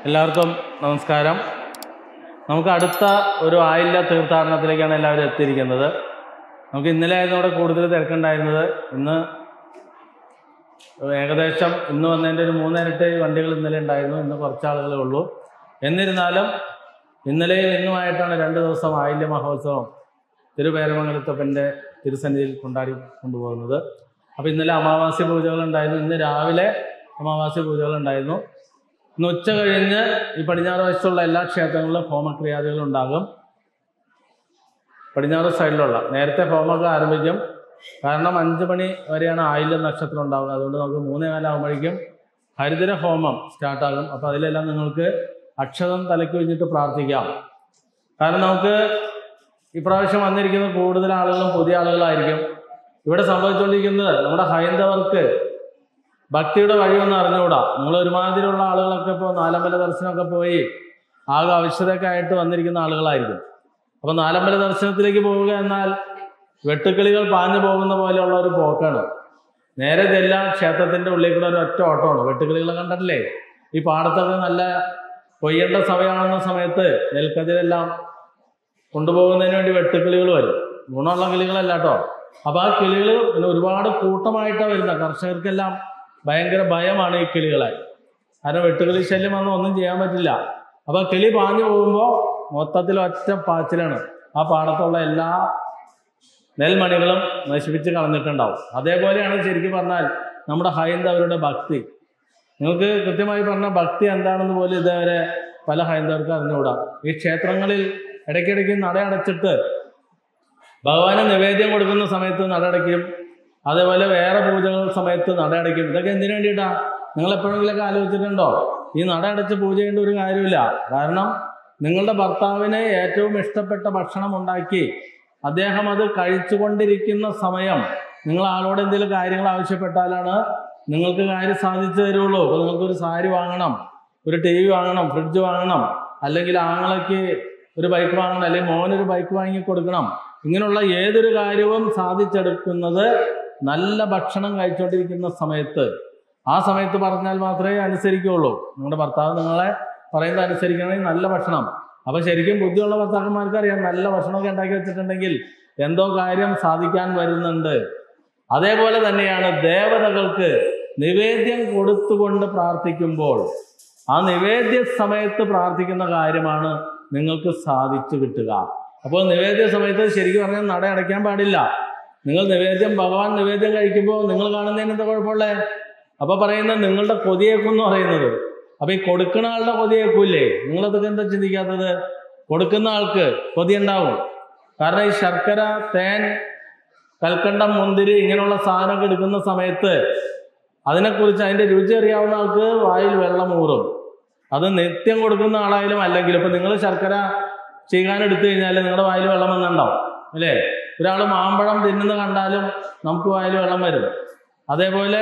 എല്ലാവർക്കും നമസ്കാരം നമുക്ക് അടുത്ത ഒരു ആയില്യ തീർത്ഥാടനത്തിലേക്കാണ് എല്ലാവരും എത്തിയിരിക്കുന്നത് നമുക്ക് ഇന്നലെ ആയിരുന്നു ഇവിടെ കൂടുതൽ തിരക്കുണ്ടായിരുന്നത് ഇന്ന് ഏകദേശം ഇന്ന് വന്നതിൻ്റെ ഒരു മൂന്നിരട്ടി വണ്ടികൾ ഇന്നലെ ഉണ്ടായിരുന്നു ഇന്ന് കുറച്ച് ആളുകളേ ഉള്ളൂ എന്നിരുന്നാലും ഇന്നലെയും ഇന്നുമായിട്ടാണ് രണ്ട് ദിവസം ആയില്യ മഹോത്സവം തിരുപേരമംഗലത്തപ്പൻ്റെ തിരുസന്നിധിയിൽ കൊണ്ടാടി കൊണ്ടുപോകുന്നത് അപ്പോൾ ഇന്നലെ അമാവാസ്യ പൂജകൾ ഉണ്ടായിരുന്നു ഇന്ന് രാവിലെ അമാവാസ്യ പൂജകൾ ഉണ്ടായിരുന്നു ഇന്ന് ഉച്ച കഴിഞ്ഞ് ഈ പടിഞ്ഞാറ് വശത്തുള്ള എല്ലാ ക്ഷേത്രങ്ങളിലും ഹോമക്രിയാദികൾ ഉണ്ടാകും പടിഞ്ഞാറ് സൈഡിലുള്ള നേരത്തെ ഹോമമൊക്കെ ആരംഭിക്കും കാരണം അഞ്ച് മണി വരെയാണ് ആയില്യം നക്ഷത്രം ഉണ്ടാവുക അതുകൊണ്ട് നമുക്ക് മൂന്നേ കാലാകുമ്പോഴേക്കും ഹരിതര ഹോമം സ്റ്റാർട്ടാകും അപ്പോൾ അതിലെല്ലാം നിങ്ങൾക്ക് അക്ഷതം തലയ്ക്ക് വെച്ചിട്ട് പ്രാർത്ഥിക്കാം കാരണം നമുക്ക് ഇപ്രാവശ്യം വന്നിരിക്കുന്ന കൂടുതൽ ആളുകളും പുതിയ ആളുകളായിരിക്കും ഇവിടെ സംഭവിച്ചുകൊണ്ടിരിക്കുന്നത് നമ്മുടെ ഹൈന്ദവർക്ക് ഭക്തിയുടെ വഴിയൊന്നും അറിഞ്ഞുകൂടാ നിങ്ങൾ ഒരുമാതിരിയുള്ള ആളുകളൊക്കെ ഇപ്പോൾ നാലമ്പല ദർശനമൊക്കെ പോയി ആകെ ആവശ്യതയൊക്കെ ആയിട്ട് വന്നിരിക്കുന്ന ആളുകളായിരിക്കും അപ്പോൾ നാലമ്പല ദർശനത്തിലേക്ക് പോവുക എന്നാൽ വെട്ടുക്കിളികൾ പാഞ്ഞു പോകുന്ന പോലെയുള്ള ഒരു പോക്കാണ് നേരെ ചെല്ലാം ക്ഷേത്രത്തിന്റെ ഉള്ളിൽ കൂടെ ഒരു ഒറ്റ ഓട്ടമാണ് വെട്ടുക്കിളികളെ കണ്ടിട്ടില്ലേ ഈ പാടത്തൊക്കെ നല്ല കൊയ്യേണ്ട സമയമാകുന്ന സമയത്ത് നെൽക്കതിരെല്ലാം കൊണ്ടുപോകുന്നതിന് വേണ്ടി വെട്ടുക്കിളികൾ വരും ഗുണമുള്ള കിളികളല്ല കേട്ടോ അപ്പൊ ആ കിളികൾ പിന്നെ ഒരുപാട് കൂട്ടമായിട്ടാണ് വരുന്നത് കർഷകർക്കെല്ലാം ഭയങ്കര ഭയമാണ് ഈ കിളികളെ കാരണം വെട്ടുകിളി ശല്യം വന്നാൽ ഒന്നും ചെയ്യാൻ പറ്റില്ല അപ്പൊ കിളി പാഞ്ഞു പോകുമ്പോൾ മൊത്തത്തിൽ ഒറ്റ പാച്ചിലാണ് ആ പാടത്തുള്ള എല്ലാ നെൽമണികളും നശിപ്പിച്ച് കളഞ്ഞിട്ടുണ്ടാവും അതേപോലെയാണ് ശരിക്കും പറഞ്ഞാൽ നമ്മുടെ ഹൈന്ദവരുടെ ഭക്തി നിങ്ങൾക്ക് കൃത്യമായി പറഞ്ഞ ഭക്തി എന്താണെന്ന് പോലും ഇതേവരെ പല ഹൈന്ദവർക്ക് അറിഞ്ഞുകൂടാ ഈ ക്ഷേത്രങ്ങളിൽ ഇടയ്ക്കിടയ്ക്ക് നട അടച്ചിട്ട് ഭഗവാന് നിവേദ്യം കൊടുക്കുന്ന സമയത്ത് നടയടയ്ക്കും അതേപോലെ വേറെ പൂജകൾ സമയത്ത് നടയടയ്ക്കും ഇതൊക്കെ എന്തിനു വേണ്ടിയിട്ടാ നിങ്ങൾ എപ്പോഴെങ്കിലൊക്കെ ആലോചിച്ചിട്ടുണ്ടോ ഈ നട അടച്ച് പൂജ ചെയ്യേണ്ട ഒരു കാര്യമില്ല കാരണം നിങ്ങളുടെ ഭർത്താവിന് ഏറ്റവും ഇഷ്ടപ്പെട്ട ഭക്ഷണം ഉണ്ടാക്കി അദ്ദേഹം അത് കഴിച്ചുകൊണ്ടിരിക്കുന്ന സമയം നിങ്ങൾ ആളോട് എന്തെങ്കിലും കാര്യങ്ങൾ ആവശ്യപ്പെട്ടാലാണ് നിങ്ങൾക്ക് കാര്യം സാധിച്ചു തരുള്ളൂ അപ്പോൾ നിങ്ങൾക്കൊരു സാരി വാങ്ങണം ഒരു ടി വി വാങ്ങണം ഫ്രിഡ്ജ് വാങ്ങണം അല്ലെങ്കിൽ ആങ്ങളയ്ക്ക് ഒരു ബൈക്ക് വാങ്ങണം അല്ലെങ്കിൽ മോനൊരു ബൈക്ക് വാങ്ങി കൊടുക്കണം ഇങ്ങനെയുള്ള ഏതൊരു കാര്യവും സാധിച്ചെടുക്കുന്നത് നല്ല ഭക്ഷണം കഴിച്ചുകൊണ്ടിരിക്കുന്ന സമയത്ത് ആ സമയത്ത് പറഞ്ഞാൽ മാത്രമേ അനുസരിക്കുകയുള്ളൂ നിങ്ങളുടെ ഭർത്താവ് നിങ്ങളെ പറയുന്നത് അനുസരിക്കണമെങ്കിൽ നല്ല ഭക്ഷണം അപ്പൊ ശരിക്കും ബുദ്ധിയുള്ള ഭർത്താക്കന്മാർക്ക് അറിയാം നല്ല ഭക്ഷണമൊക്കെ ഉണ്ടാക്കി വെച്ചിട്ടുണ്ടെങ്കിൽ എന്തോ കാര്യം സാധിക്കാൻ വരുന്നുണ്ട് അതേപോലെ തന്നെയാണ് ദേവതകൾക്ക് നിവേദ്യം കൊടുത്തുകൊണ്ട് പ്രാർത്ഥിക്കുമ്പോൾ ആ നിവേദ്യ സമയത്ത് പ്രാർത്ഥിക്കുന്ന കാര്യമാണ് നിങ്ങൾക്ക് സാധിച്ചു കിട്ടുക അപ്പോൾ നിവേദ്യ സമയത്ത് ശരിക്കും പറഞ്ഞാൽ നട അടയ്ക്കാൻ പാടില്ല നിങ്ങൾ നിവേദ്യം ഭഗവാൻ നിവേദ്യം കഴിക്കുമ്പോൾ നിങ്ങൾ കാണുന്നതിന് എന്താ കുഴപ്പമുള്ളേ അപ്പൊ പറയുന്നത് നിങ്ങളുടെ കൊതിയേക്കും എന്ന് പറയുന്നത് അപ്പൊ ഈ കൊടുക്കുന്ന ആളുടെ കൊതിയേക്കൂല്ലേ നിങ്ങളതൊക്കെ എന്താ ചിന്തിക്കാത്തത് കൊടുക്കുന്ന ആൾക്ക് കൊതി ഉണ്ടാവും കാരണം ഈ ശർക്കര തേൻ കൽക്കണ്ടം മുന്തിരി ഇങ്ങനെയുള്ള സാധനമൊക്കെ എടുക്കുന്ന സമയത്ത് അതിനെക്കുറിച്ച് അതിന്റെ രുചി അറിയാവുന്ന ആൾക്ക് വായിൽ വെള്ളം ഊറും അത് നിത്യം കൊടുക്കുന്ന ആളായാലും അല്ലെങ്കിലും ഇപ്പൊ നിങ്ങൾ ശർക്കര ചെയ്യാൻ എടുത്തു കഴിഞ്ഞാൽ നിങ്ങളുടെ വായിൽ വെള്ളം വന്നുണ്ടാവും അല്ലേ ഒരാൾ മാമ്പഴം തിന്നുന്ന കണ്ടാലും നമുക്ക് വായിൽ വെള്ളം വരും അതേപോലെ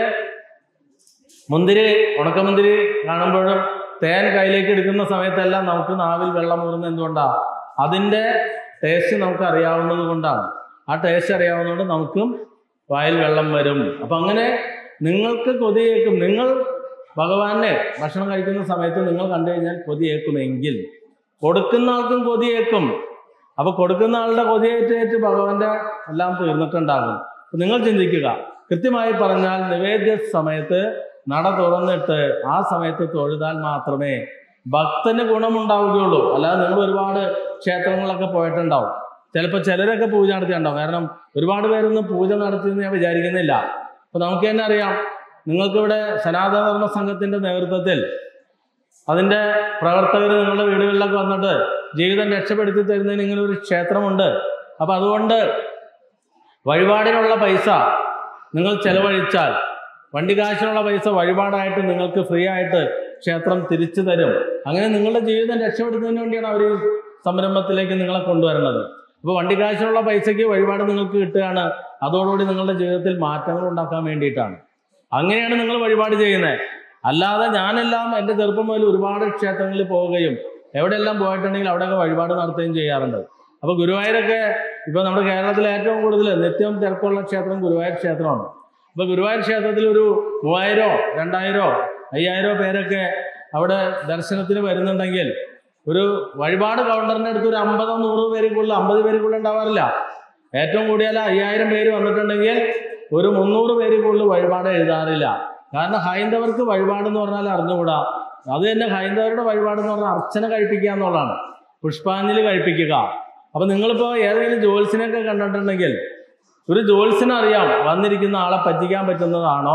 മുന്തിരി ഉണക്കമുന്തിരി കാണുമ്പോഴും തേൻ കയ്യിലേക്ക് എടുക്കുന്ന സമയത്തെല്ലാം നമുക്ക് നാവിൽ വെള്ളം ഊറുന്നത് എന്തുകൊണ്ടാ അതിൻ്റെ ടേസ്റ്റ് നമുക്ക് അറിയാവുന്നത് കൊണ്ടാണ് ആ ടേസ്റ്റ് അറിയാവുന്നതുകൊണ്ട് നമുക്കും വായിൽ വെള്ളം വരും അപ്പൊ അങ്ങനെ നിങ്ങൾക്ക് കൊതിയേക്കും നിങ്ങൾ ഭഗവാനെ ഭക്ഷണം കഴിക്കുന്ന സമയത്ത് നിങ്ങൾ കണ്ടു കഴിഞ്ഞാൽ കൊതിയേക്കുമെങ്കിൽ കൊടുക്കുന്ന ആൾക്കും കൊതിയേക്കും അപ്പൊ കൊടുക്കുന്ന ആളുടെ കൊതിയേറ്റേറ്റ് ഭഗവാന്റെ എല്ലാം തീർന്നിട്ടുണ്ടാകും അപ്പൊ നിങ്ങൾ ചിന്തിക്കുക കൃത്യമായി പറഞ്ഞാൽ നിവേദ്യ സമയത്ത് നട തുറന്നിട്ട് ആ സമയത്ത് തൊഴുതാൽ മാത്രമേ ഭക്തന് ഗുണമുണ്ടാവുകയുള്ളൂ അല്ലാതെ നിങ്ങൾ ഒരുപാട് ക്ഷേത്രങ്ങളിലൊക്കെ പോയിട്ടുണ്ടാവും ചിലപ്പോൾ ചിലരൊക്കെ പൂജ നടത്തിയിട്ടുണ്ടാവും കാരണം ഒരുപാട് പേരൊന്നും പൂജ നടത്തിയെന്ന് ഞാൻ വിചാരിക്കുന്നില്ല അപ്പൊ നമുക്ക് തന്നെ അറിയാം നിങ്ങൾക്കിവിടെ സനാതന ധർമ്മ സംഘത്തിന്റെ നേതൃത്വത്തിൽ അതിന്റെ പ്രവർത്തകർ നിങ്ങളുടെ വീടുകളിലൊക്കെ വന്നിട്ട് ജീവിതം രക്ഷപ്പെടുത്തി തരുന്നതിന് ഇങ്ങനെ ഒരു ക്ഷേത്രമുണ്ട് അപ്പൊ അതുകൊണ്ട് വഴിപാടിനുള്ള പൈസ നിങ്ങൾ ചെലവഴിച്ചാൽ വണ്ടി കാശിനുള്ള പൈസ വഴിപാടായിട്ട് നിങ്ങൾക്ക് ഫ്രീ ആയിട്ട് ക്ഷേത്രം തിരിച്ചു തരും അങ്ങനെ നിങ്ങളുടെ ജീവിതം രക്ഷപ്പെടുത്തുന്നതിന് വേണ്ടിയാണ് അവർ ഈ സംരംഭത്തിലേക്ക് നിങ്ങളെ കൊണ്ടുവരുന്നത് അപ്പോൾ വണ്ടി കാശിനുള്ള പൈസയ്ക്ക് വഴിപാട് നിങ്ങൾക്ക് കിട്ടുകയാണ് അതോടുകൂടി നിങ്ങളുടെ ജീവിതത്തിൽ മാറ്റങ്ങൾ ഉണ്ടാക്കാൻ വേണ്ടിയിട്ടാണ് അങ്ങനെയാണ് നിങ്ങൾ വഴിപാട് ചെയ്യുന്നത് അല്ലാതെ ഞാനെല്ലാം എൻ്റെ ചെറുപ്പം മുതൽ ഒരുപാട് ക്ഷേത്രങ്ങളിൽ പോവുകയും എവിടെയെല്ലാം പോയിട്ടുണ്ടെങ്കിൽ അവിടെയൊക്കെ വഴിപാട് നടത്തുകയും ചെയ്യാറുണ്ട് അപ്പോൾ ഗുരുവായൂരൊക്കെ ഇപ്പോൾ നമ്മുടെ കേരളത്തിൽ ഏറ്റവും കൂടുതൽ നിത്യവും തിരക്കുള്ള ക്ഷേത്രം ഗുരുവായൂർ ക്ഷേത്രമാണ് അപ്പോൾ ഗുരുവായൂർ ക്ഷേത്രത്തിൽ ഒരു മൂവായിരോ രണ്ടായിരോ അയ്യായിരോ പേരൊക്കെ അവിടെ ദർശനത്തിന് വരുന്നുണ്ടെങ്കിൽ ഒരു വഴിപാട് കൗണ്ടറിന്റെ അടുത്ത് ഒരു അമ്പതോ നൂറ് പേരുക്കുള്ള അമ്പത് പേരുക്കുള്ള ഉണ്ടാവാറില്ല ഏറ്റവും കൂടിയാൽ അയ്യായിരം പേര് വന്നിട്ടുണ്ടെങ്കിൽ ഒരു മുന്നൂറ് പേരുക്കുള്ളിൽ വഴിപാട് എഴുതാറില്ല കാരണം ഹൈന്ദവർക്ക് വഴിപാട് എന്ന് പറഞ്ഞാൽ അറിഞ്ഞുകൂടാ അത് തന്നെ ഹൈന്ദവരുടെ വഴിപാട് എന്ന് പറഞ്ഞാൽ അർച്ചന കഴിപ്പിക്കുക എന്നുള്ളതാണ് പുഷ്പാഞ്ജലി കഴിപ്പിക്കുക അപ്പൊ നിങ്ങളിപ്പോ ഏതെങ്കിലും ജോത്സ്യനൊക്കെ കണ്ടിട്ടുണ്ടെങ്കിൽ ഒരു ജോത്സ്യന് അറിയാം വന്നിരിക്കുന്ന ആളെ പറ്റിക്കാൻ പറ്റുന്നതാണോ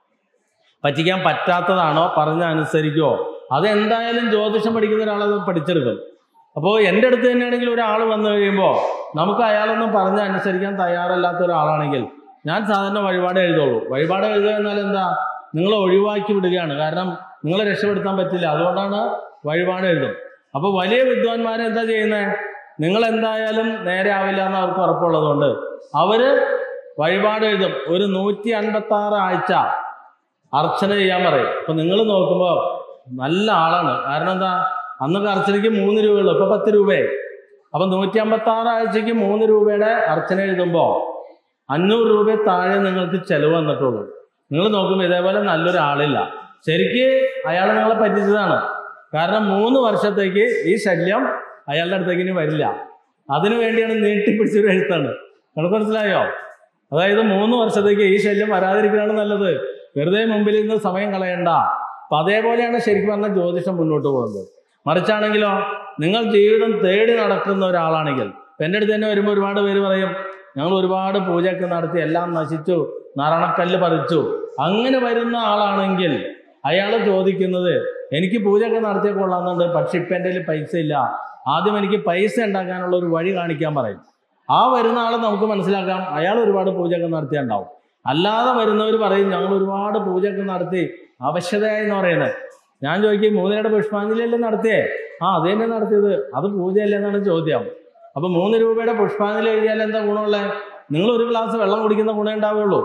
പറ്റിക്കാൻ പറ്റാത്തതാണോ പറഞ്ഞ അനുസരിക്കുമോ അതെന്തായാലും ജ്യോതിഷം പഠിക്കുന്ന ഒരാളത് പഠിച്ചെടുക്കും അപ്പോൾ എൻ്റെ അടുത്ത് തന്നെയാണെങ്കിൽ ഒരാൾ വന്നു കഴിയുമ്പോൾ നമുക്ക് അയാളൊന്നും പറഞ്ഞ് അനുസരിക്കാൻ തയ്യാറല്ലാത്ത ഒരാളാണെങ്കിൽ ഞാൻ സാധാരണ വഴിപാട് എഴുതുള്ളൂ വഴിപാട് എഴുതുക എന്നാൽ എന്താ നിങ്ങളെ ഒഴിവാക്കി വിടുകയാണ് കാരണം നിങ്ങളെ രക്ഷപ്പെടുത്താൻ പറ്റില്ല അതുകൊണ്ടാണ് വഴിപാട് എഴുതും അപ്പോൾ വലിയ വിദ്വാൻമാരെ എന്താ ചെയ്യുന്നത് നിങ്ങൾ എന്തായാലും നേരെ ആവില്ല എന്ന് അവർക്ക് ഉറപ്പുള്ളതുകൊണ്ട് അവര് വഴിപാട് എഴുതും ഒരു നൂറ്റി അൻപത്തി ആറ് ആഴ്ച അർച്ചന ചെയ്യാൻ പറയും അപ്പൊ നിങ്ങൾ നോക്കുമ്പോൾ നല്ല ആളാണ് കാരണം എന്താ അന്നൊക്കെ അർച്ചനയ്ക്ക് മൂന്ന് രൂപയുള്ളൂ ഇപ്പൊ പത്ത് രൂപയായി അപ്പൊ നൂറ്റി അമ്പത്തി ആറ് ആഴ്ചക്ക് മൂന്ന് രൂപയുടെ അർച്ചന എഴുതുമ്പോൾ അഞ്ഞൂറ് രൂപ താഴെ നിങ്ങൾക്ക് ചെലവ് വന്നിട്ടുള്ളൂ നിങ്ങൾ നോക്കുമ്പോൾ ഇതേപോലെ നല്ലൊരു ആളില്ല ശരിക്ക് അയാൾ നിങ്ങളെ പറ്റിച്ചതാണ് കാരണം മൂന്ന് വർഷത്തേക്ക് ഈ ശല്യം അയാളുടെ അടുത്തേക്ക് ഇനി വരില്ല അതിനു വേണ്ടിയാണ് നീട്ടിപ്പിടിച്ചൊരു എഴുത്താണ് നമുക്ക് മനസ്സിലായോ അതായത് മൂന്ന് വർഷത്തേക്ക് ഈ ശല്യം വരാതിരിക്കുകയാണ് നല്ലത് വെറുതെ മുമ്പിൽ നിന്ന് സമയം കളയണ്ട അപ്പൊ അതേപോലെയാണ് ശരിക്കും പറഞ്ഞ ജ്യോതിഷം മുന്നോട്ട് പോകുന്നത് മറിച്ചാണെങ്കിലോ നിങ്ങൾ ജീവിതം തേടി നടക്കുന്ന ഒരാളാണെങ്കിൽ ഇപ്പൊ എൻ്റെ അടുത്ത് തന്നെ വരുമ്പോൾ ഒരുപാട് പേര് പറയും ഞങ്ങൾ ഒരുപാട് പൂജയൊക്കെ നടത്തി എല്ലാം നശിച്ചു നാരായണക്കല്ല് പറിച്ചു അങ്ങനെ വരുന്ന ആളാണെങ്കിൽ അയാൾ ചോദിക്കുന്നത് എനിക്ക് പൂജയൊക്കെ നടത്തിയ കൊള്ളാമെന്നുണ്ട് പക്ഷെ ഇപ്പം എൻ്റെ കയ്യിൽ പൈസ ഇല്ല ആദ്യം എനിക്ക് പൈസ ഉണ്ടാക്കാനുള്ള ഒരു വഴി കാണിക്കാൻ പറയും ആ വരുന്ന ആളെ നമുക്ക് മനസ്സിലാക്കാം അയാൾ ഒരുപാട് പൂജയൊക്കെ നടത്തിയുണ്ടാവും അല്ലാതെ വരുന്നവർ പറയും ഞങ്ങൾ ഒരുപാട് പൂജയൊക്കെ നടത്തി അവശതയായി എന്ന് പറയുന്നത് ഞാൻ ചോദിക്കും മൂന്നിരയുടെ പുഷ്പാഞ്ജലിയല്ലേ നടത്തിയേ ആ അത് തന്നെ നടത്തിയത് അത് പൂജയല്ലേ എന്നാണ് ചോദ്യം അപ്പൊ മൂന്ന് രൂപയുടെ പുഷ്പാഞ്ജലി എഴുതിയാൽ എന്താ ഗുണമുള്ളത് നിങ്ങൾ ഒരു ഗ്ലാസ് വെള്ളം കുടിക്കുന്ന ഗുണം ഉണ്ടാവുകയുള്ളൂ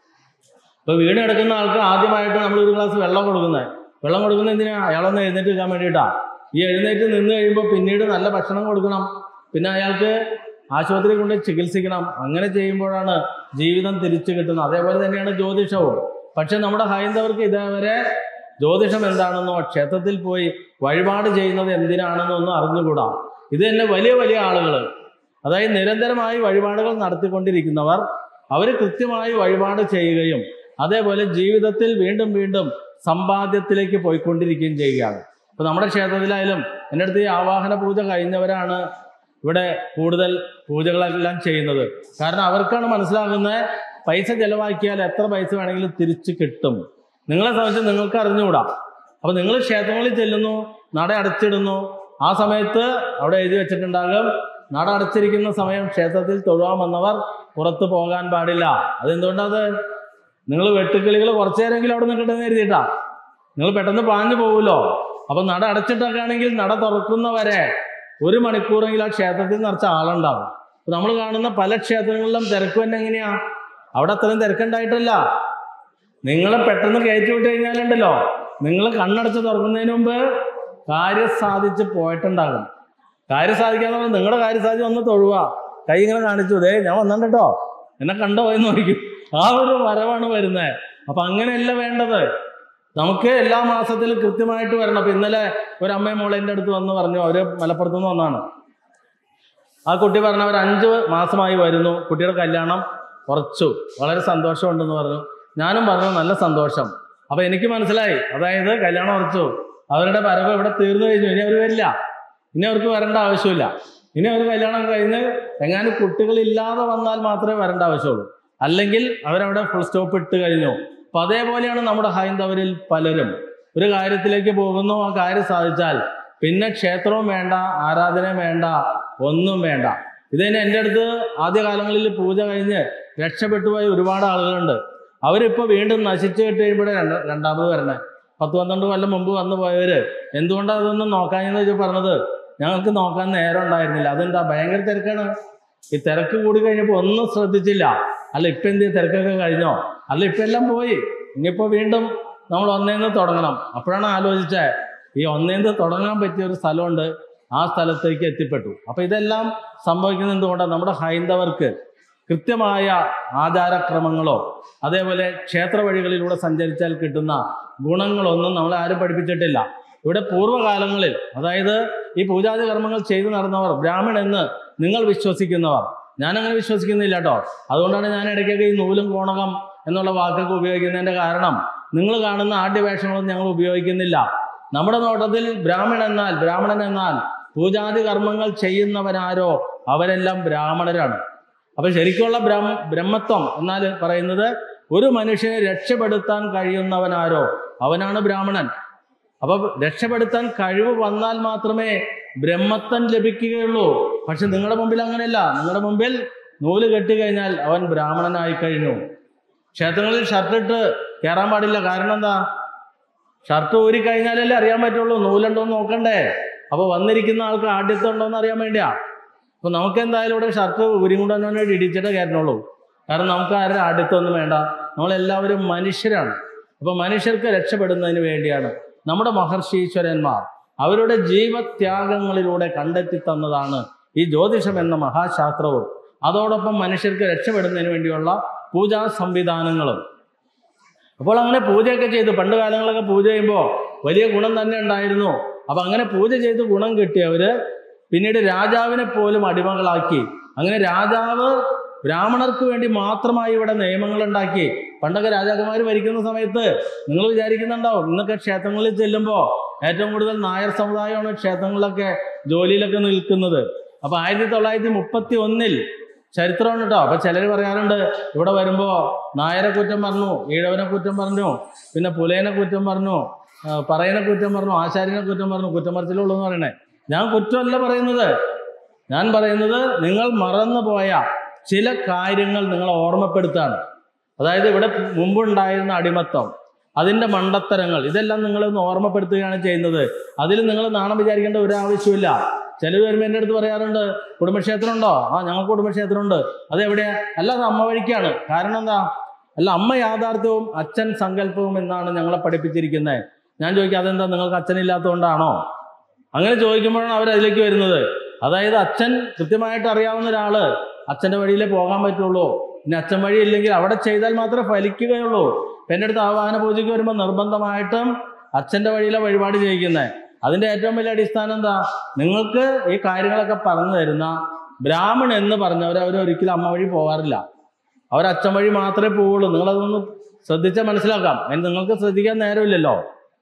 ഇപ്പൊ വീട് കിടക്കുന്ന ആൾക്ക് ആദ്യമായിട്ട് നമ്മൾ ഒരു ഗ്ലാസ് വെള്ളം കൊടുക്കുന്നത് വെള്ളം കൊടുക്കുന്നത് എന്തിനാ അയാളൊന്ന് എഴുന്നേറ്റ് നിൽക്കാൻ വേണ്ടിയിട്ടാ ഈ എഴുന്നേറ്റ് നിന്ന് കഴിയുമ്പോൾ പിന്നീട് നല്ല ഭക്ഷണം കൊടുക്കണം പിന്നെ അയാൾക്ക് ആശുപത്രി കൊണ്ട് ചികിത്സിക്കണം അങ്ങനെ ചെയ്യുമ്പോഴാണ് ജീവിതം തിരിച്ചു കിട്ടുന്നത് അതേപോലെ തന്നെയാണ് ജ്യോതിഷവും പക്ഷെ നമ്മുടെ ഹൈന്ദവർക്ക് ഇതേവരെ ജ്യോതിഷം എന്താണെന്നോ ക്ഷേത്രത്തിൽ പോയി വഴിപാട് ചെയ്യുന്നത് എന്തിനാണെന്നോ ഒന്നും അറിഞ്ഞുകൂടാ ഇത് തന്നെ വലിയ വലിയ ആളുകൾ അതായത് നിരന്തരമായി വഴിപാടുകൾ നടത്തിക്കൊണ്ടിരിക്കുന്നവർ അവർ കൃത്യമായി വഴിപാട് ചെയ്യുകയും അതേപോലെ ജീവിതത്തിൽ വീണ്ടും വീണ്ടും സമ്പാദ്യത്തിലേക്ക് പോയിക്കൊണ്ടിരിക്കുകയും ചെയ്യുകയാണ് ഇപ്പൊ നമ്മുടെ ക്ഷേത്രത്തിലായാലും എൻ്റെ അടുത്ത് ഈ ആവാഹന പൂജ കഴിഞ്ഞവരാണ് ഇവിടെ കൂടുതൽ പൂജകളെല്ലാം ചെയ്യുന്നത് കാരണം അവർക്കാണ് മനസ്സിലാകുന്നത് പൈസ ചെലവാക്കിയാൽ എത്ര പൈസ വേണമെങ്കിലും തിരിച്ചു കിട്ടും നിങ്ങളെ സംബന്ധിച്ച് നിങ്ങൾക്ക് അറിഞ്ഞുകൂടാ അപ്പൊ നിങ്ങൾ ക്ഷേത്രങ്ങളിൽ ചെല്ലുന്നു നട അടച്ചിടുന്നു ആ സമയത്ത് അവിടെ എഴുതി വെച്ചിട്ടുണ്ടാകും നട അടച്ചിരിക്കുന്ന സമയം ക്ഷേത്രത്തിൽ തൊഴുവാൻ വന്നവർ പുറത്തു പോകാൻ പാടില്ല അതെന്തുകൊണ്ടത് നിങ്ങൾ വെട്ടുക്കിളികൾ കുറച്ചു നേരമെങ്കിലും അവിടെ നിൽക്കട്ടെ എന്ന് എഴുതിയിട്ടാ നിങ്ങൾ പെട്ടെന്ന് പാഞ്ഞു പോകുമല്ലോ അപ്പൊ നട അടച്ചിട്ടൊക്കെ ആണെങ്കിൽ നട തുറക്കുന്നവരെ ഒരു മണിക്കൂറെങ്കിലും ആ ക്ഷേത്രത്തിൽ നിറച്ച ആളുണ്ടാവും അപ്പൊ നമ്മൾ കാണുന്ന പല ക്ഷേത്രങ്ങളിലും തിരക്ക് തന്നെ എങ്ങനെയാ അവിടെ അത്രയും തിരക്കുണ്ടായിട്ടല്ല നിങ്ങളെ പെട്ടെന്ന് കയറ്റി വിട്ട് കഴിഞ്ഞാലുണ്ടല്ലോ നിങ്ങൾ കണ്ണടച്ച് തുറക്കുന്നതിന് മുമ്പ് കാര്യം സാധിച്ച് പോയിട്ടുണ്ടാകും കാര്യം സാധിക്കാന്ന് പറഞ്ഞാൽ നിങ്ങളുടെ കാര്യം സാധിച്ച് ഒന്ന് തൊഴുക കൈ ഇങ്ങനെ കാണിച്ചു ദേ ഞാൻ വന്നിട്ടുണ്ട് കേട്ടോ എന്നെ കണ്ടോ എന്ന് നോക്കും ആ ഒരു വരവാണ് വരുന്നത് അപ്പൊ അങ്ങനെയല്ല വേണ്ടത് നമുക്ക് എല്ലാ മാസത്തിലും കൃത്യമായിട്ട് വരണം അപ്പൊ ഇന്നലെ ഒരു അമ്മയും മോളെ എൻ്റെ അടുത്ത് വന്ന് പറഞ്ഞു അവര് മലപ്പുറത്ത് നിന്ന് വന്നാണ് ആ കുട്ടി പറഞ്ഞ അവർ അഞ്ച് മാസമായി വരുന്നു കുട്ടിയുടെ കല്യാണം ഉറച്ചു വളരെ സന്തോഷമുണ്ടെന്ന് പറഞ്ഞു ഞാനും പറഞ്ഞു നല്ല സന്തോഷം അപ്പൊ എനിക്ക് മനസ്സിലായി അതായത് കല്യാണം ഉറച്ചു അവരുടെ വരവ് ഇവിടെ തീർന്നു കഴിഞ്ഞു ഇനി അവർ വരില്ല ഇനി അവർക്ക് വരേണ്ട ആവശ്യമില്ല ഇനി അവർ കല്യാണം കഴിഞ്ഞ് എങ്ങാനും കുട്ടികളില്ലാതെ വന്നാൽ മാത്രമേ വരേണ്ട ആവശ്യമുള്ളൂ അല്ലെങ്കിൽ അവരവിടെ ഫുൾ സ്റ്റോപ്പ് ഇട്ട് കഴിഞ്ഞു അപ്പൊ അതേപോലെയാണ് നമ്മുടെ ഹൈന്ദവരിൽ പലരും ഒരു കാര്യത്തിലേക്ക് പോകുന്നു ആ കാര്യം സാധിച്ചാൽ പിന്നെ ക്ഷേത്രവും വേണ്ട ആരാധനയും വേണ്ട ഒന്നും വേണ്ട ഇത് തന്നെ എൻ്റെ അടുത്ത് ആദ്യകാലങ്ങളിൽ പൂജ കഴിഞ്ഞ് രക്ഷപ്പെട്ടു പോയ ഒരുപാട് ആളുകളുണ്ട് അവരിപ്പോൾ വീണ്ടും നശിച്ചു കിട്ടി കഴിയുമ്പോഴേ രണ്ട് രണ്ടാമത് വരണേ പത്ത് പന്ത്രണ്ട് കൊല്ലം മുമ്പ് വന്നു പോയവര് എന്തുകൊണ്ടാണ് അതൊന്നും നോക്കാഞ്ഞെന്ന് വെച്ചാൽ പറഞ്ഞത് ഞങ്ങൾക്ക് നോക്കാൻ നേരം ഉണ്ടായിരുന്നില്ല അതെന്താ ഭയങ്കര തിരക്കാണ് ഈ തിരക്ക് കൂടി കഴിഞ്ഞപ്പോൾ ഒന്നും ശ്രദ്ധിച്ചില്ല അല്ല ഇപ്പം എന്ത് തിരക്കൊക്കെ കഴിഞ്ഞോ അല്ല ഇപ്പം എല്ലാം പോയി ഇനിയിപ്പോൾ വീണ്ടും നമ്മൾ ഒന്നേന്ന് തുടങ്ങണം അപ്പോഴാണ് ആലോചിച്ചത് ഈ ഒന്നേന്ന് തുടങ്ങാൻ പറ്റിയ ഒരു സ്ഥലമുണ്ട് ആ സ്ഥലത്തേക്ക് എത്തിപ്പെട്ടു അപ്പൊ ഇതെല്ലാം സംഭവിക്കുന്നത് എന്തുകൊണ്ടാണ് നമ്മുടെ ഹൈന്ദവർക്ക് കൃത്യമായ ആചാരക്രമങ്ങളോ അതേപോലെ ക്ഷേത്ര വഴികളിലൂടെ സഞ്ചരിച്ചാൽ കിട്ടുന്ന ഗുണങ്ങളൊന്നും നമ്മളെ ആരും പഠിപ്പിച്ചിട്ടില്ല ഇവിടെ പൂർവ്വകാലങ്ങളിൽ അതായത് ഈ പൂജാതി കർമ്മങ്ങൾ ചെയ്തു നടന്നവർ ബ്രാഹ്മൺ എന്ന് നിങ്ങൾ വിശ്വസിക്കുന്നവർ ഞാൻ അങ്ങനെ വിശ്വസിക്കുന്നില്ല കേട്ടോ അതുകൊണ്ടാണ് ഞാൻ ഇടയ്ക്കൊക്കെ ഈ നൂലും കോണകം എന്നുള്ള വാക്കൊക്കെ ഉപയോഗിക്കുന്നതിന്റെ കാരണം നിങ്ങൾ കാണുന്ന ആദ്യവേഷങ്ങളൊന്നും ഞങ്ങൾ ഉപയോഗിക്കുന്നില്ല നമ്മുടെ നോട്ടത്തിൽ ബ്രാഹ്മൺ എന്നാൽ ബ്രാഹ്മണൻ എന്നാൽ പൂജാതി കർമ്മങ്ങൾ ചെയ്യുന്നവനാരോ അവരെല്ലാം ബ്രാഹ്മണരാണ് അപ്പൊ ശരിക്കുള്ള ബ്രഹ്മ ബ്രഹ്മത്വം എന്നാൽ പറയുന്നത് ഒരു മനുഷ്യനെ രക്ഷപ്പെടുത്താൻ കഴിയുന്നവനാരോ അവനാണ് ബ്രാഹ്മണൻ അപ്പൊ രക്ഷപ്പെടുത്താൻ കഴിവ് വന്നാൽ മാത്രമേ ബ്രഹ്മത്വം ലഭിക്കുകയുള്ളൂ പക്ഷെ നിങ്ങളുടെ മുമ്പിൽ അങ്ങനെയല്ല നിങ്ങളുടെ മുമ്പിൽ നൂല് കെട്ടി കഴിഞ്ഞാൽ അവൻ ബ്രാഹ്മണനായി കഴിഞ്ഞു ക്ഷേത്രങ്ങളിൽ ഷർട്ടിട്ട് കയറാൻ പാടില്ല കാരണം എന്താ ഷർട്ട് ഊരി കഴിഞ്ഞാലല്ലേ അറിയാൻ പറ്റുള്ളൂ നൂലുണ്ടോ എന്ന് നോക്കണ്ടേ അപ്പൊ വന്നിരിക്കുന്ന ആൾക്ക് ആദ്യത്തെ ഉണ്ടോ എന്ന് അറിയാൻ വേണ്ടിയാ അപ്പൊ നമുക്ക് എന്തായാലും ഇവിടെ ഷർട്ട് ഊരി കൊണ്ട് തന്നെ ഇടിച്ചിട്ടേ കയറണുള്ളൂ കാരണം നമുക്ക് ആരുടെ ആദ്യത്തൊന്നും വേണ്ട നമ്മളെല്ലാവരും മനുഷ്യരാണ് അപ്പൊ മനുഷ്യർക്ക് രക്ഷപ്പെടുന്നതിന് വേണ്ടിയാണ് നമ്മുടെ മഹർഷീശ്വരന്മാർ അവരുടെ ജീവത്യാഗങ്ങളിലൂടെ കണ്ടെത്തി തന്നതാണ് ഈ ജ്യോതിഷം എന്ന മഹാശാസ്ത്രവും അതോടൊപ്പം മനുഷ്യർക്ക് രക്ഷപ്പെടുന്നതിന് വേണ്ടിയുള്ള പൂജാ സംവിധാനങ്ങളും അപ്പോൾ അങ്ങനെ പൂജയൊക്കെ ചെയ്തു പണ്ട് കാലങ്ങളൊക്കെ പൂജ ചെയ്യുമ്പോൾ വലിയ ഗുണം തന്നെ ഉണ്ടായിരുന്നു അപ്പൊ അങ്ങനെ പൂജ ചെയ്ത് ഗുണം കിട്ടിയവര് പിന്നീട് രാജാവിനെ പോലും അടിമകളാക്കി അങ്ങനെ രാജാവ് ബ്രാഹ്മണർക്ക് വേണ്ടി മാത്രമായി ഇവിടെ നിയമങ്ങൾ ഉണ്ടാക്കി പണ്ടൊക്കെ രാജാക്കന്മാർ ഭരിക്കുന്ന സമയത്ത് നിങ്ങൾ വിചാരിക്കുന്നുണ്ടാവും ഇന്നൊക്കെ ക്ഷേത്രങ്ങളിൽ ചെല്ലുമ്പോൾ ഏറ്റവും കൂടുതൽ നായർ സമുദായമാണ് ക്ഷേത്രങ്ങളിലൊക്കെ ജോലിയിലൊക്കെ നിൽക്കുന്നത് അപ്പൊ ആയിരത്തി തൊള്ളായിരത്തി മുപ്പത്തി ഒന്നിൽ ചരിത്രമാണ് കേട്ടോ അപ്പൊ ചിലർ പറയാറുണ്ട് ഇവിടെ വരുമ്പോ നായരെ കുറ്റം പറഞ്ഞു ഈഴവനെ കുറ്റം പറഞ്ഞു പിന്നെ പുലേനെ കുറ്റം പറഞ്ഞു ആ, പറയനെ കുറ്റം പറഞ്ഞു ആശാരിനെ കുറ്റം പറഞ്ഞു കുറ്റം പറച്ചിലുള്ളൂ എന്ന് പറയണേ ഞാൻ കുറ്റമല്ല പറയുന്നത് ഞാൻ പറയുന്നത് നിങ്ങൾ മറന്നു പോയ ചില കാര്യങ്ങൾ നിങ്ങളെ ഓർമ്മപ്പെടുത്താണ് അതായത് ഇവിടെ മുമ്പുണ്ടായിരുന്ന അടിമത്തം അതിന്റെ മണ്ടത്തരങ്ങൾ ഇതെല്ലാം നിങ്ങളൊന്ന് ഓർമ്മപ്പെടുത്തുകയാണ് ചെയ്യുന്നത് അതിൽ നിങ്ങൾ നാണം വിചാരിക്കേണ്ട ഒരു ആവശ്യമില്ല ചിലർ വരുമ്പോൾ എൻ്റെ അടുത്ത് പറയാറുണ്ട് കുടുംബക്ഷേത്രം ഉണ്ടോ ആ ഞങ്ങൾക്ക് കുടുംബക്ഷേത്രമുണ്ട് അത് എവിടെയാ അല്ല അത് അമ്മ വഴിക്കാണ് കാരണം എന്താ അല്ല അമ്മ യാഥാർത്ഥ്യവും അച്ഛൻ സങ്കല്പവും എന്നാണ് ഞങ്ങളെ പഠിപ്പിച്ചിരിക്കുന്നത് ഞാൻ ചോദിക്കാം അതെന്താ നിങ്ങൾക്ക് അച്ഛനില്ലാത്തതുകൊണ്ടാണോ അങ്ങനെ ചോദിക്കുമ്പോഴാണ് അവർ അതിലേക്ക് വരുന്നത് അതായത് അച്ഛൻ കൃത്യമായിട്ട് അറിയാവുന്ന ഒരാള് അച്ഛന്റെ വഴിയിലേ പോകാൻ പറ്റുള്ളൂ ഇനി അച്ഛൻ വഴി ഇല്ലെങ്കിൽ അവിടെ ചെയ്താൽ മാത്രമേ ഫലിക്കുകയുള്ളൂ ഇപ്പൊ എൻ്റെ അടുത്ത് ആവാഹന പൂജയ്ക്ക് വരുമ്പോൾ നിർബന്ധമായിട്ടും അച്ഛന്റെ വഴിയിലെ വഴിപാട് ചെയ്യിക്കുന്നത് അതിന്റെ ഏറ്റവും വലിയ അടിസ്ഥാനം എന്താ നിങ്ങൾക്ക് ഈ കാര്യങ്ങളൊക്കെ പറഞ്ഞു തരുന്ന ബ്രാഹ്മൺ എന്ന് പറഞ്ഞവർ അവർ ഒരിക്കലും അമ്മ വഴി പോകാറില്ല അവർ അച്ഛൻ വഴി മാത്രമേ പോവുള്ളൂ നിങ്ങളതൊന്ന് ശ്രദ്ധിച്ചാൽ മനസ്സിലാക്കാം അതിന് നിങ്ങൾക്ക് ശ്രദ്ധിക്കാൻ നേരമില്ലല്ലോ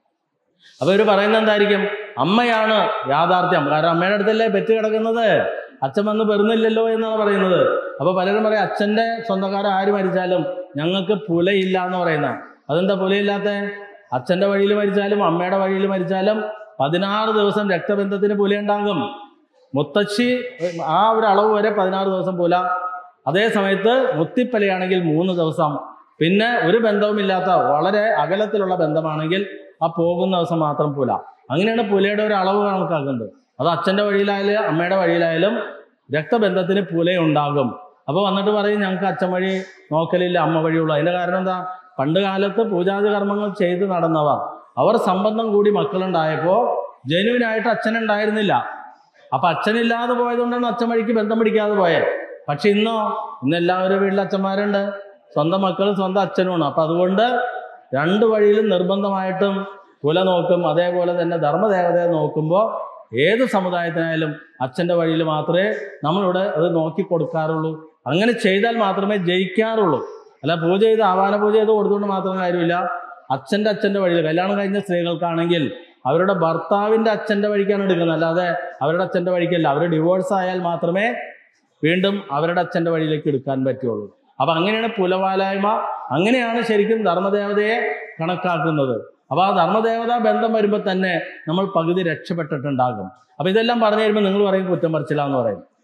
അപ്പൊ ഇവർ പറയുന്നത് എന്തായിരിക്കും അമ്മയാണ് യാഥാർത്ഥ്യം കാരണം അമ്മയുടെ അടുത്തല്ലേ പെറ്റ് കിടക്കുന്നത് അച്ഛൻ വന്ന് പെറുന്നില്ലല്ലോ എന്നാണ് പറയുന്നത് അപ്പൊ പലരും പറയും അച്ഛന്റെ സ്വന്തക്കാരൻ ആര് മരിച്ചാലും ഞങ്ങൾക്ക് പുലയില്ല എന്ന് പറയുന്നത് അതെന്താ പുലയില്ലാത്ത അച്ഛന്റെ വഴിയിൽ മരിച്ചാലും അമ്മയുടെ വഴിയിൽ മരിച്ചാലും പതിനാറ് ദിവസം രക്തബന്ധത്തിന് പുലയുണ്ടാകും മുത്തശ്ശി ആ ഒരു അളവ് വരെ പതിനാറ് ദിവസം പുല അതേ സമയത്ത് മുത്തിപ്പലയാണെങ്കിൽ മൂന്ന് ദിവസം പിന്നെ ഒരു ബന്ധവുമില്ലാത്ത വളരെ അകലത്തിലുള്ള ബന്ധമാണെങ്കിൽ ആ പോകുന്ന ദിവസം മാത്രം പുല അങ്ങനെയാണ് പുലയുടെ ഒരു അളവ് കണക്കാക്കുന്നത് അത് അച്ഛന്റെ വഴിയിലായാലും അമ്മയുടെ വഴിയിലായാലും രക്തബന്ധത്തിന് പുലയുണ്ടാകും അപ്പൊ വന്നിട്ട് പറയും ഞങ്ങൾക്ക് അച്ഛൻ വഴി നോക്കലില്ല അമ്മ വഴിയുള്ളൂ അതിന്റെ കാരണം എന്താ പണ്ട് കാലത്ത് പൂജാതി കർമ്മങ്ങൾ ചെയ്ത് നടന്നവർ അവർ സംബന്ധം കൂടി മക്കളുണ്ടായപ്പോ ജനുവിനായിട്ട് അച്ഛനുണ്ടായിരുന്നില്ല അപ്പൊ അച്ഛനില്ലാതെ പോയതുകൊണ്ടാണ് അച്ഛൻ വഴിക്ക് ബന്ധം പിടിക്കാതെ പോയത് പക്ഷെ ഇന്നോ ഇന്ന് എല്ലാവരും വീട്ടിൽ അച്ഛന്മാരുണ്ട് സ്വന്തം മക്കളും സ്വന്തം അച്ഛനുമാണ് അപ്പൊ അതുകൊണ്ട് രണ്ട് വഴിയിലും നിർബന്ധമായിട്ടും കുല നോക്കും അതേപോലെ തന്നെ ധർമ്മദേവതയെ നോക്കുമ്പോൾ ഏത് സമുദായത്തിനായാലും അച്ഛൻ്റെ വഴിയിൽ മാത്രമേ നമ്മളിവിടെ അത് നോക്കി കൊടുക്കാറുള്ളൂ അങ്ങനെ ചെയ്താൽ മാത്രമേ ജയിക്കാറുള്ളൂ അല്ല പൂജ ചെയ്ത് ആവാന പൂജ ചെയ്ത് കൊടുത്തുകൊണ്ട് മാത്രം കാര്യമില്ല അച്ഛൻ്റെ അച്ഛൻ്റെ വഴിയിൽ കല്യാണം കഴിഞ്ഞ സ്ത്രീകൾക്കാണെങ്കിൽ അവരുടെ ഭർത്താവിൻ്റെ അച്ഛൻ്റെ വഴിക്കാണ് എടുക്കുന്നത് അല്ലാതെ അവരുടെ അച്ഛൻ്റെ വഴിക്കല്ല അവർ ഡിവോഴ്സ് ആയാൽ മാത്രമേ വീണ്ടും അവരുടെ അച്ഛൻ്റെ വഴിയിലേക്ക് എടുക്കാൻ പറ്റുള്ളൂ അപ്പൊ അങ്ങനെയാണ് പുലവാലായ്മ അങ്ങനെയാണ് ശരിക്കും ധർമ്മദേവതയെ കണക്കാക്കുന്നത് അപ്പൊ ആ ധർമ്മദേവതാ ബന്ധം വരുമ്പോൾ തന്നെ നമ്മൾ പകുതി രക്ഷപ്പെട്ടിട്ടുണ്ടാകും അപ്പൊ ഇതെല്ലാം പറഞ്ഞു കഴിയുമ്പോൾ നിങ്ങൾ പറയും കുറ്റം പറിച്ചില്ല എന്ന് പറയും